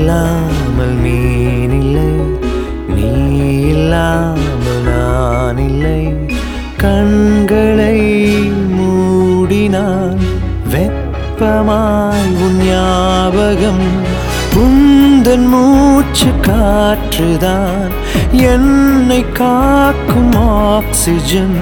இல்லாமல் மீன் இல்லை நீ இல்லாமல் நான் இல்லை கண்களை மூடினான் வெப்பமாய் உன் ஞாபகம் உந்தன் மூச்சு காற்றுதான் என்னை காக்கும் ஆக்சிஜன்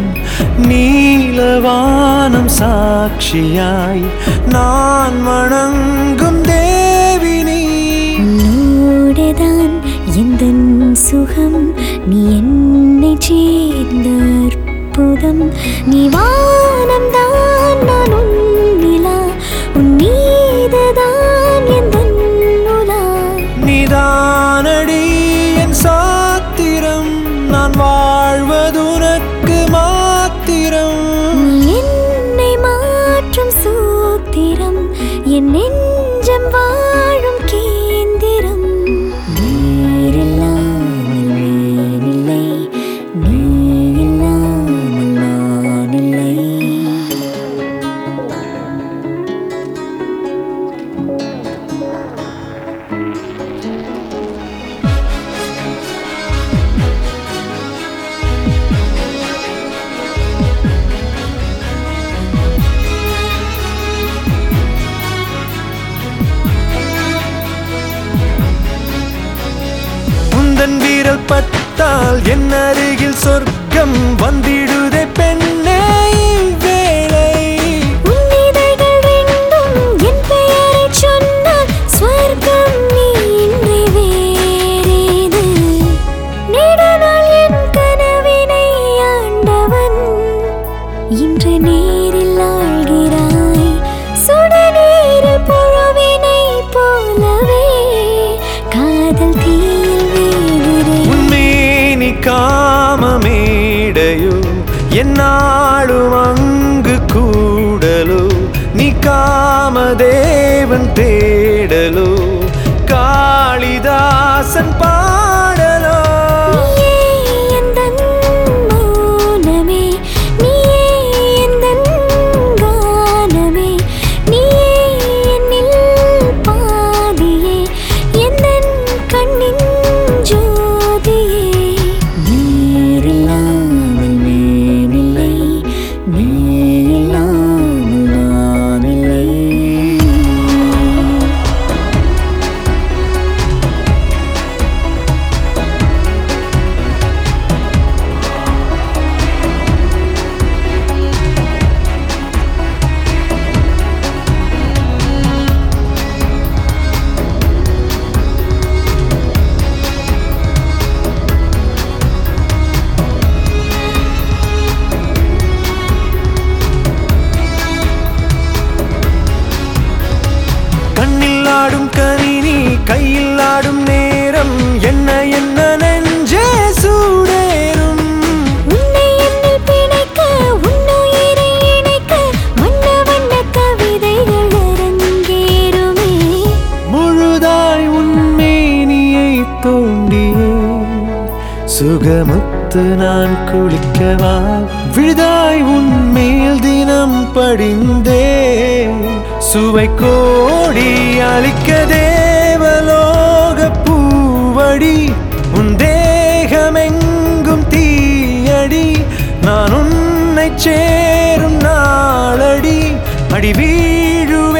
நீலவானம் சாட்சியாய் நான் வணங்கும் தேவி நீ உன்னோடுதான் எந்த சுகம் நீ என்னை சேர்ந்த அற்புதம் நீ வானம் தான் நான் உன் நிலா உன் மீதுதான் எந்த உலா நீதானடி என் சாத்திரம் நான் வாழ்வதுனக்கு மாத்திரம் நீ என்னை மாற்றும் சூத்திரம் என் நெஞ்சம் வாழும் கேந்திரம் நீரில்லாமல் நீனில்லை நீ இல்லாமல் நான் இல்லை உந்தன் வீரல் பட்டால் என் அருகில் சொர்க்கம் வந்திடுதே பெண்ணே வேளை உன்னிதழ்கள் ரெண்டும் என் பெயரைச் சொன்னால் ஸ்வர்க்கம் நீ இன்றி வேறேது. நெடுநாள் என் கனவினை ஆண்டவன் இன்று நேரில் ஆழ்கிறாய் சுடுநீரில் புழுவினைப் போலவே காதல் தீயில் வேகிறேன் உன்மேனி காமமேடையோ என்னாலும் அங்கு கூடலோ நீ காமதேவன் தேடலோ காளிதாசன் பாடலோ நீயே எந்தன் மௌனமே நீயே எந்தன் கானமே நீயே என்னில் பாதியே எந்தன் கண்ணின் ஜோதியே நீரில்லாமல் நீனில்லை நீ இல்லாமல் நான் இல்லை கண்ணில் ஆடும் கணினி கையில் ஆடும் நேரம் என்ன என்ன நெஞ்சே சூடேறும் உன்னை என்னில் பிணைக்க உன்னுயிரை இணைக்க வண்ண வண்ண கவிதைகள் அரங்கேறுமே முழுதாய் உன்மேனியை தோண்டியே சுகமுத்து நான் குளிக்கவா விழுதாய் உன்மேல் தினம் படிந்தே சுவை கோடி அளிக்க தேவலோக பூவடி உன் தேகமெங்கும் தீயடி நான் உன்னை சேரும் நாளடி அடி வீழுவே